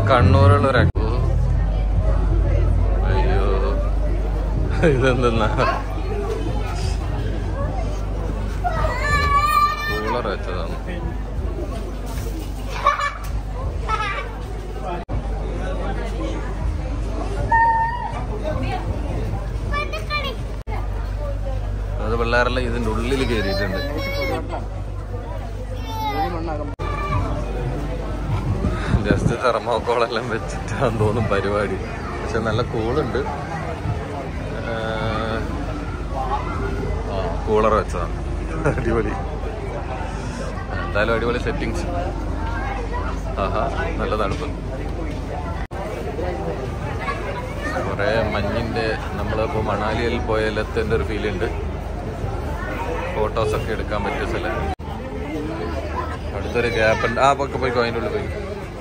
കണ്ണൂരുള്ള ഒരു അക്കു അയ്യോ ഇതെന്തെന്നാ കൂളർ വെച്ചതാണ് അത് പിള്ളേരെല്ലാം ഇതിന്റെ ഉള്ളിൽ കയറിയിട്ടുണ്ട് ജസ്റ്റ് തെർമോക്കോളെല്ലാം വെച്ചിട്ടാന്ന് തോന്നും പരിപാടി പക്ഷെ നല്ല കൂളുണ്ട് കൂളർ വെച്ചതാണ് അടിപൊളി എന്തായാലും അടിപൊളി സെറ്റിങ്സ് ആഹാ നല്ല തണുപ്പ് കുറേ മഞ്ഞിന്റെ നമ്മളിപ്പോ മണാലിയിൽ പോയ ലത്തിന്റെ ഒരു ഫീൽ ഉണ്ട് ഫോട്ടോസ് ഒക്കെ എടുക്കാൻ പറ്റിയ സ്ഥലം അടുത്തൊരു ഗ്യാപ്പ് ഉണ്ട് ആ പൊക്കെ പോയിക്കോ അതിൻ്റെ ഉള്ളിൽ പോയി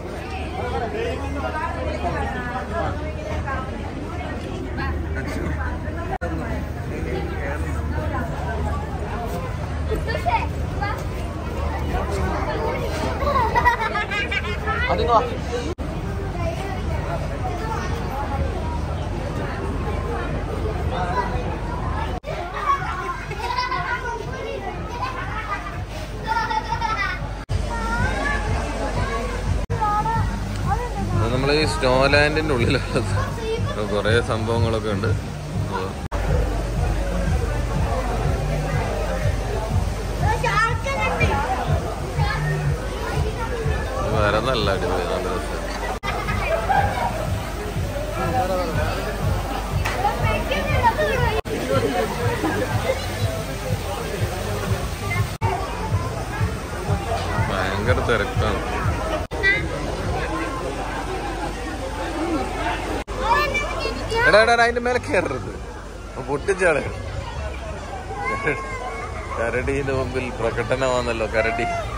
നമ്മൾ ഈ സ്നോലാൻഡിന്റെ ഉള്ളിലുള്ളത് കുറേ സംഭവങ്ങളൊക്കെ ഉണ്ട് ഇത് വേറെ നല്ല അടിപൊളി നല്ല രസം ഭയങ്കര തിരക്കാണ് എടാ എടാ എടാ, അതിന്റെ മേലെ കയറരുത് പൊട്ടിച്ചാണ് കരടീന്റെ മുമ്പിൽ പ്രകടനമാണല്ലോ കരടി